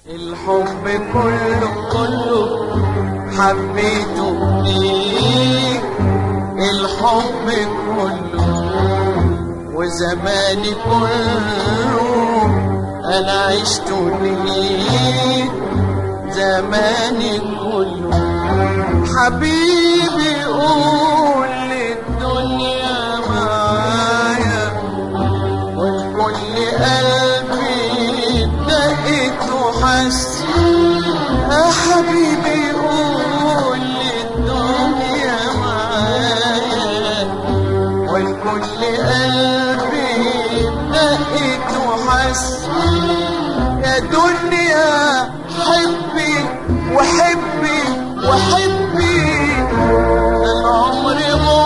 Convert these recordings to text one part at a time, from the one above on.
الحب كله كله حبيته فيك الحب كله وزماني كله انا عشت ليك زماني كله حبيبي قول للدنيا معايا والكل قلبي دقت وحس يا حبيبي قول للدنيا معايا والكل قلبي دقت وحس يا دنيا حبي وحبي وحبي العمر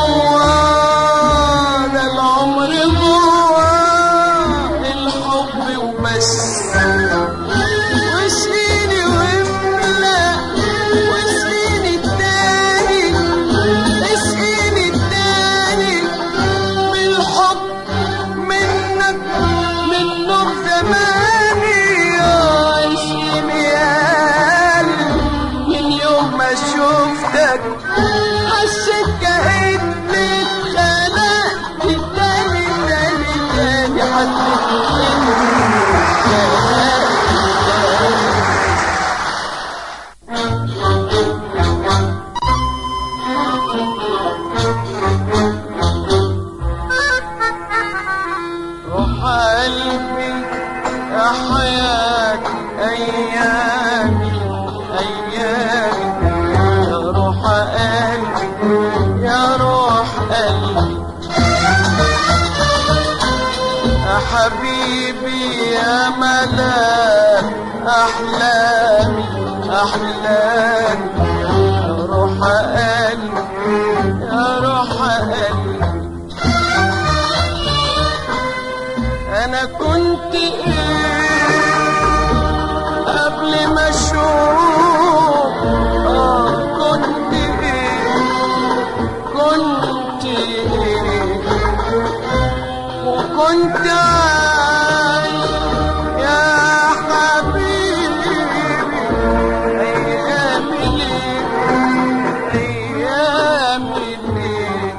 جوا ده العمر جوا الحب وبس واسقيني واملا واسقيني التاني اسقيني التاني بالحب منك من نور زماني عايشين يا قلبي من يوم ما شفتك حسيت كأني اتخلقت تاني تاني تاني حسيت إني اتخلقت روح قلبي يا حياة أيامي أيامي يا روح قلبي يا روح قلبي يا حبيبي يا ملاك أحلامي أحلامي يا روح قلبي يا روح قلبي انا كنت ايه قبل ما اشوف اه كنت ايه كنت ايه وكنت عايش يا حبيبي ايامي ليه ايامي ليه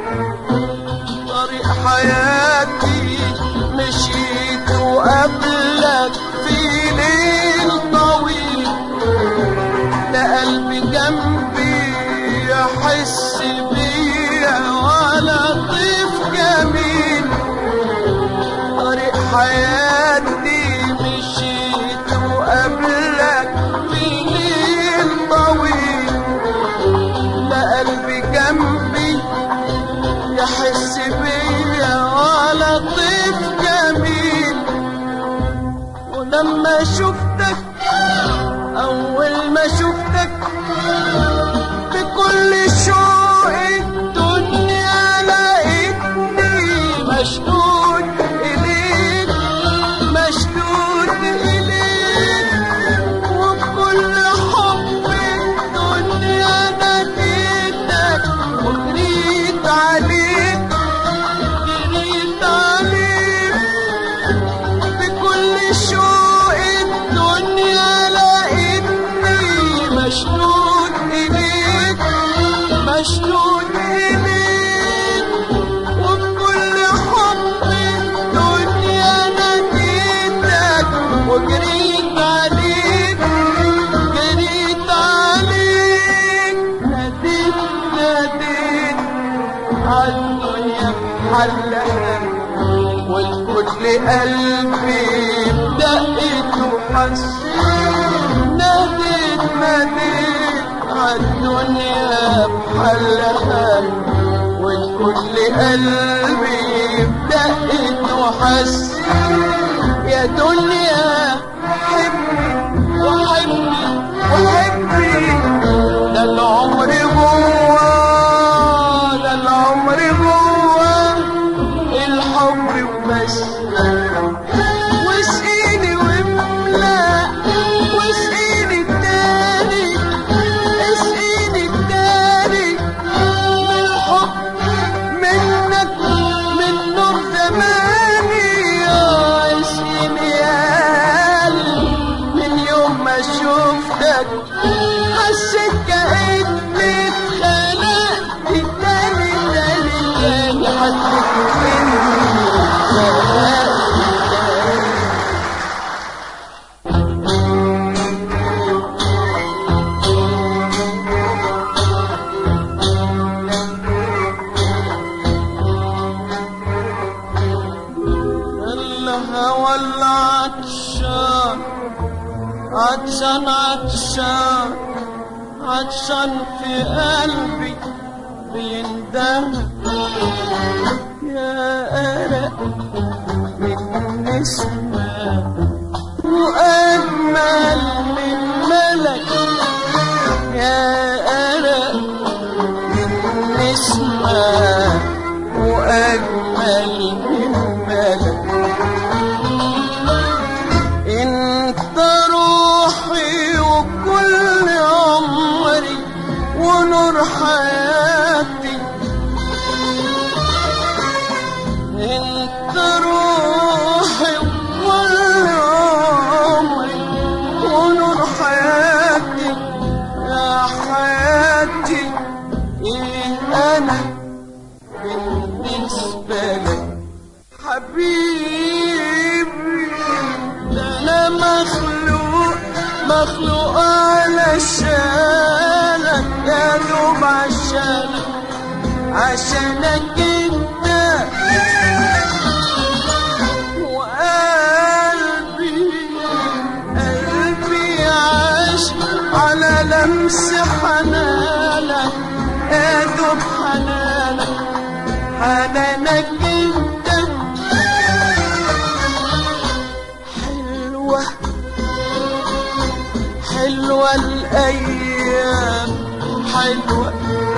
طريق حياتي مشيت وقبلك في ليل طويل لا قلبي جنبي يحس بيا ولا طيف جميل طريق حياتي مشيت وقبلك في ليل طويل لا قلبي جنبي يحس بيا ولا طيف جميل ولما شفتك اول ما شفتك بكل شوق الدنيا لقيتني مشدود اليك مشدود اليك وبكل حب الدنيا ناديتك وجريت عليك جريت عليك بكل شوق الدنيا لقيتني مشدود إليك مشدود إليك وبكل حب الدنيا ناديتك وجريت عليك جريت عليك ناديت ناديت عالدنيا بحلها والكل قلبي بدقت وحس ناديت ناديت عالدنيا بحلها والكل قلبي بدقت وحس يا دنيا حبي وحبي وحبي ده العمر جوا ده العمر جوا الحب وبس واسقيني واملا واسقيني التاني اسقيني التاني بالحب منك من نور زماني يا اسقيني يا شفتك حسيت كأني اتخلقت تاني تاني تاني حسيت إني اتخلقت الهوى العطشان عطشان عطشان عطشان في قلبي بيندهى يا أرق من نسمة وأجمل من ملك يا أرق من نسمة وأجمل من ملك انت روحي وكل عمري ونور حياتي انت روحي وكل عمري ونور حياتي يا حياتي ايه انا بالنسبة لك حبيبي ده انا مخلوق مخلوق علشانك يا دوب عشانك عشانك انت وقلبي قلبي عاش على لمس حنانك يا دوب حنانك حنانك انت حلوة حلوة الأيام حلوة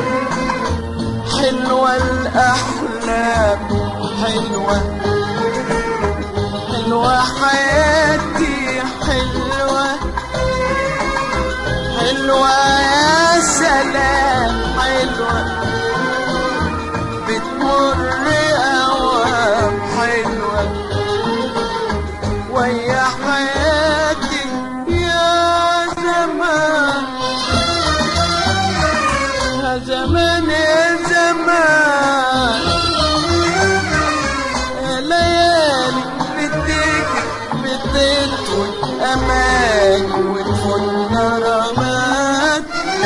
حلوة الأحلام حلوة حلوة حياتي حلوة حلوة يا سلام حلوة بتمر أوام حلوة ويا حياتي يا زمان يا زمان يا زمان يا ليالي بتيجي بتطول أمان وتفن رماد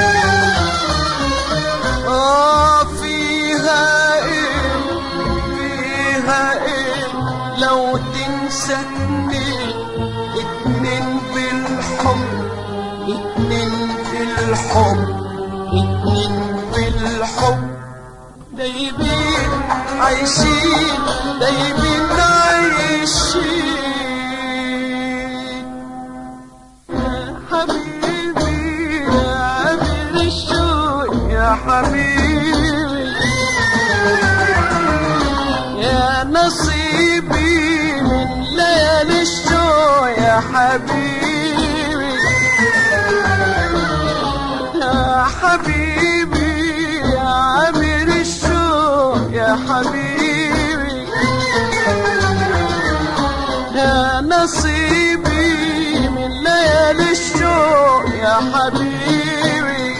آه فيها إيه فيها إيه لو تنسى اتنين اتنين بالحب اتنين بالحب اتنين بالحب دايبين عايشين دايبين عايشين يا حبيبي يا عبر الشوق يا حبيبي يا نصيبي من ليالي الشوق يا حبيبي يا حبيبي يا عامر الشوق يا حبيبي يا نصيبي من ليالي الشوق يا حبيبي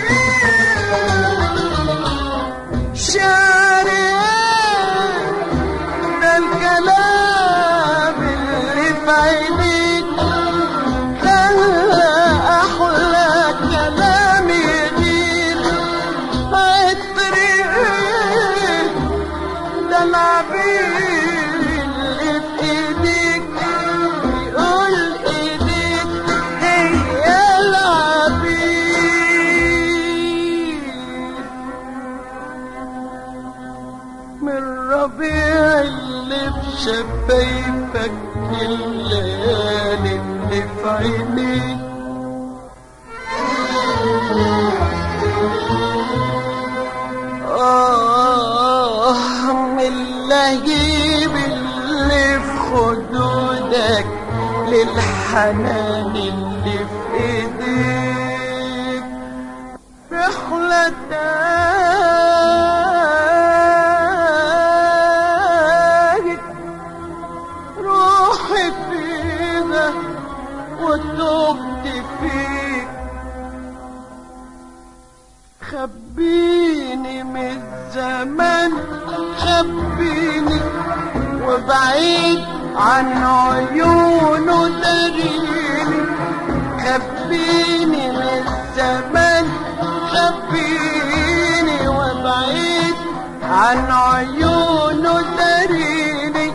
شاري ده الكلام اللي في عينيك ده أحلى كلام يغير عطري ده العبير اللي في ايديك بيقول ايديك هي العبير من ربيع اللي في شفايفك الليالي اللي في عينيك آه من اللهيب اللي في خدودك للحنان اللي في ايديك رحلة تاهت روحي فيها وتوبت فيك خبيني من الزمان خبيني وبعيد عن عيونه داريني خبيني من الزمان خبيني وبعيد عن عيونه داريني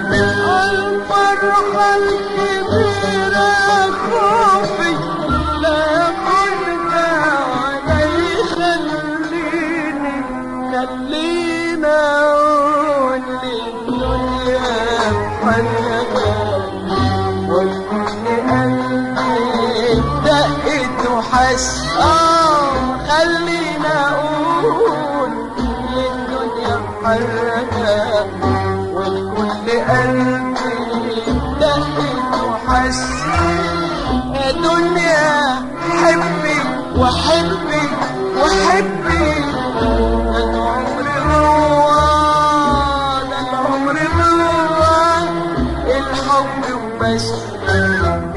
الفرحة الكبيرة خوفي لا ياخدها ولا يخليني خلينا اقول للدنيا حرقة والكل قلبي دقت وحس اه خلينا اقول للدنيا حرقة والكل قلبي دقت وحس يا دنيا حبي وحبي وحبي ده العمر هو ده العمر هو الحب وبس